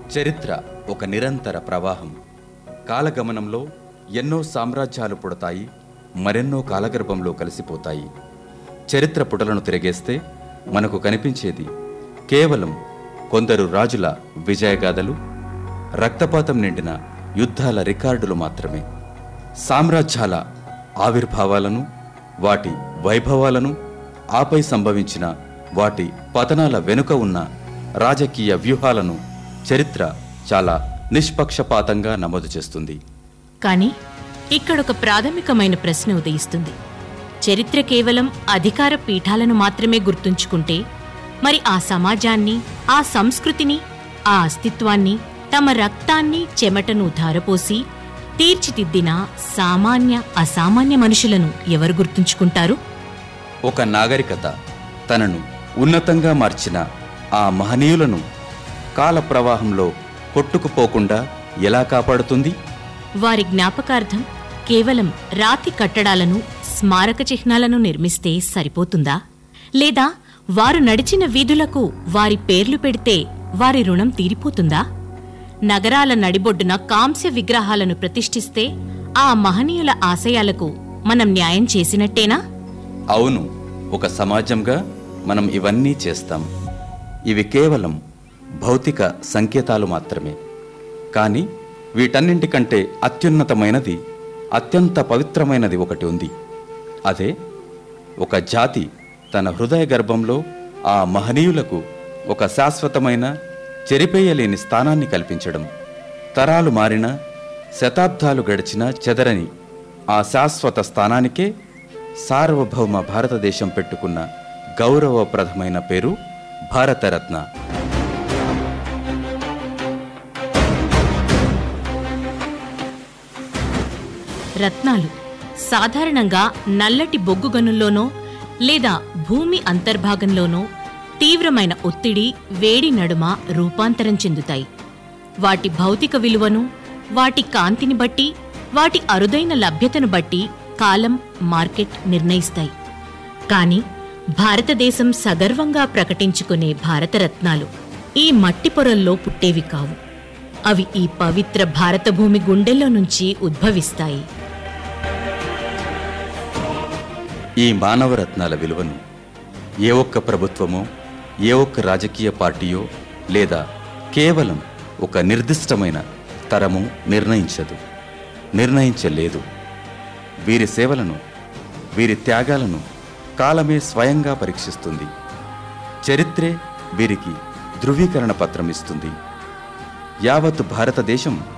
చరిత్ర ఒక నిరంతర ప్రవాహం కాలగమనంలో ఎన్నో సామ్రాజ్యాలు పుడతాయి మరెన్నో కాలగర్భంలో కలిసిపోతాయి చరిత్ర పుటలను తిరగేస్తే మనకు కనిపించేది కేవలం కొందరు రాజుల విజయగాథలు రక్తపాతం నిండిన యుద్ధాల రికార్డులు మాత్రమే సామ్రాజ్యాల ఆవిర్భావాలను వాటి వైభవాలను ఆపై సంభవించిన వాటి పతనాల వెనుక ఉన్న రాజకీయ వ్యూహాలను చరిత్ర చాలా నిష్పక్షపాతంగా నమోదు చేస్తుంది కానీ ఇక్కడొక ప్రాథమికమైన ప్రశ్న ఉదయిస్తుంది చరిత్ర కేవలం అధికార పీఠాలను మాత్రమే గుర్తుంచుకుంటే మరి ఆ సమాజాన్ని ఆ సంస్కృతిని ఆ అస్తిత్వాన్ని తమ రక్తాన్ని చెమటను ధారపోసి తీర్చిదిద్దిన సామాన్య అసామాన్య మనుషులను ఎవరు గుర్తుంచుకుంటారు ఒక నాగరికత తనను ఉన్నతంగా మార్చిన ఆ మహనీయులను కాల ప్రవాహంలో కొట్టుకుపోకుండా ఎలా కాపాడుతుంది వారి జ్ఞాపకార్థం కేవలం రాతి కట్టడాలను స్మారక చిహ్నాలను నిర్మిస్తే సరిపోతుందా లేదా వారు నడిచిన వీధులకు వారి పేర్లు పెడితే వారి రుణం తీరిపోతుందా నగరాల నడిబొడ్డున కాంస్య విగ్రహాలను ప్రతిష్ఠిస్తే ఆ మహనీయుల ఆశయాలకు మనం న్యాయం చేసినట్టేనా అవును ఒక సమాజంగా మనం ఇవన్నీ చేస్తాం ఇవి కేవలం భౌతిక సంకేతాలు మాత్రమే కానీ వీటన్నింటికంటే అత్యున్నతమైనది అత్యంత పవిత్రమైనది ఒకటి ఉంది అదే ఒక జాతి తన హృదయ గర్భంలో ఆ మహనీయులకు ఒక శాశ్వతమైన చెరిపేయలేని స్థానాన్ని కల్పించడం తరాలు మారినా శతాబ్దాలు గడిచినా చెదరని ఆ శాశ్వత స్థానానికే సార్వభౌమ భారతదేశం పెట్టుకున్న గౌరవప్రదమైన పేరు భారతరత్న రత్నాలు సాధారణంగా నల్లటి బొగ్గు గనుల్లోనో లేదా భూమి అంతర్భాగంలోనో తీవ్రమైన ఒత్తిడి వేడి నడుమ రూపాంతరం చెందుతాయి వాటి భౌతిక విలువను వాటి కాంతిని బట్టి వాటి అరుదైన లభ్యతను బట్టి కాలం మార్కెట్ నిర్ణయిస్తాయి కానీ భారతదేశం సగర్వంగా ప్రకటించుకునే భారతరత్నాలు ఈ మట్టి పొరల్లో పుట్టేవి కావు అవి ఈ పవిత్ర భారత భూమి గుండెల్లో నుంచి ఉద్భవిస్తాయి ఈ మానవరత్నాల విలువను ఏ ఒక్క ప్రభుత్వమో ఏ ఒక్క రాజకీయ పార్టీయో లేదా కేవలం ఒక నిర్దిష్టమైన తరము నిర్ణయించదు నిర్ణయించలేదు వీరి సేవలను వీరి త్యాగాలను కాలమే స్వయంగా పరీక్షిస్తుంది చరిత్రే వీరికి ధృవీకరణ పత్రం ఇస్తుంది యావత్ భారతదేశం